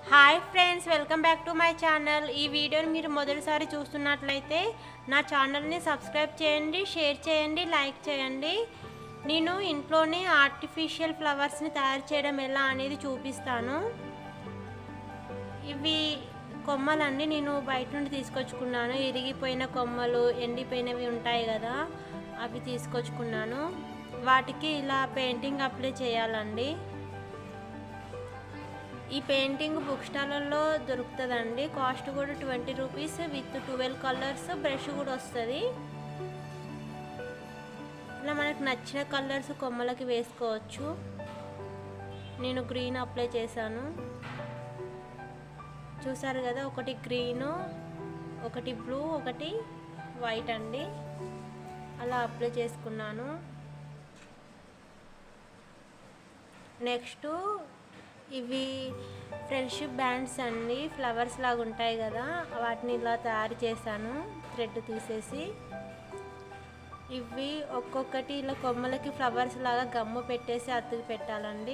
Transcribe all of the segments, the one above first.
hi friends welcome back to my channel ఈ వీడియోని మీరు మొదటిసారి చూస్తున్నట్లయితే నా ఛానల్ని సబ్స్క్రైబ్ చేయండి షేర్ చేయండి లైక్ చేయండి నేను ఇంట్లోనే ఆర్టిఫిషియల్ ఫ్లవర్స్ని తయారు చేయడం ఎలా అనేది చూపిస్తాను ఇవి కొమ్మలన్నీ నేను బయట నుండి తీసుకొచ్చుకున్నాను ఇరిగిపోయిన కొమ్మలు ఎండిపోయినవి ఉంటాయి కదా అవి తీసుకొచ్చుకున్నాను వాటికి ఇలా పెయింటింగ్ అప్లై చేయాలండి ఈ పెయింటింగ్ బుక్ స్టాల్లో దొరుకుతుందండి కాస్ట్ కూడా twenty rupees with twelve colours brush కూడా వస్తుంది ఇలా మనకు నచ్చిన కలర్స్ కొమ్మలకి వేసుకోవచ్చు నేను గ్రీన్ అప్లై చేశాను చూసారు కదా ఒకటి గ్రీను ఒకటి బ్లూ ఒకటి వైట్ అండి అలా అప్లై చేసుకున్నాను నెక్స్ట్ ఇవి ఫ్రెండ్షిప్ బ్యాండ్స్ అండి ఫ్లవర్స్ లాగా ఉంటాయి కదా వాటిని ఇలా తయారు చేశాను థ్రెడ్ తీసేసి ఇవి ఒక్కొక్కటి ఇలా కొమ్మలకి ఫ్లవర్స్ లాగా గమ్ము పెట్టేసి అతుకు పెట్టాలండి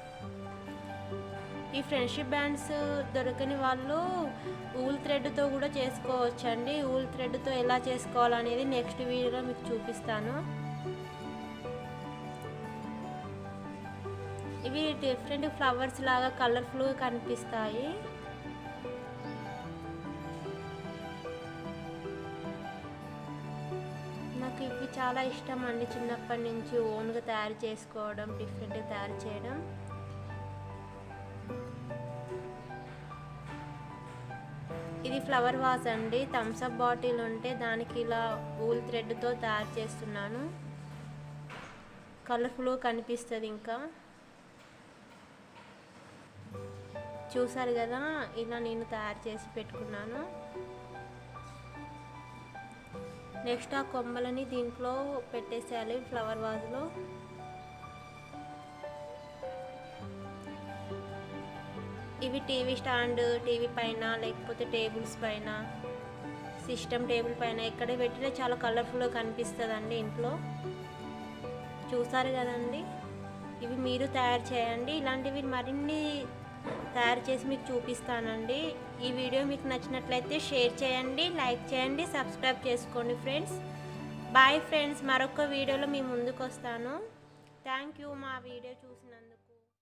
ఈ ఫ్రెండ్షిప్ బ్యాండ్స్ దొరకని వాళ్ళు ఊల్ థ్రెడ్తో కూడా చేసుకోవచ్చు అండి ఊల్ థ్రెడ్తో ఎలా చేసుకోవాలనేది నెక్స్ట్ వీడియోలో మీకు చూపిస్తాను ఇవి డిఫరెంట్ ఫ్లవర్స్ లాగా కలర్ఫుల్గా కనిపిస్తాయి నాకు ఇవి చాలా ఇష్టం అండి చిన్నప్పటి నుంచి ఓన్గా తయారు చేసుకోవడం డిఫరెంట్గా తయారు చేయడం ఇది ఫ్లవర్ వాజ్ అండి థమ్స్అప్ బాటిల్ ఉంటే దానికి ఇలా ఊల్ థ్రెడ్తో తయారు చేస్తున్నాను కలర్ఫుల్గా కనిపిస్తుంది ఇంకా చూసారు కదా ఇలా నేను తయారు చేసి పెట్టుకున్నాను నెక్స్ట్ ఆ కొమ్మలని దీంట్లో పెట్టేసేయాలి ఫ్లవర్ వాజ్లో ఇవి టీవీ స్టాండ్ టీవీ పైన లేకపోతే టేబుల్స్ పైన సిస్టమ్ టేబుల్ పైన ఎక్కడ పెట్టినా చాలా కలర్ఫుల్గా కనిపిస్తుందండి ఇంట్లో చూసారు కదండి ఇవి మీరు తయారు చేయండి ఇలాంటివి మరిన్ని తయారు చేసి మీకు చూపిస్తానండి ఈ వీడియో మీకు నచ్చినట్లయితే షేర్ చేయండి లైక్ చేయండి సబ్స్క్రైబ్ చేసుకోండి ఫ్రెండ్స్ బాయ్ ఫ్రెండ్స్ మరొక వీడియోలో మీ ముందుకు వస్తాను థ్యాంక్ యూ మా వీడియో చూసి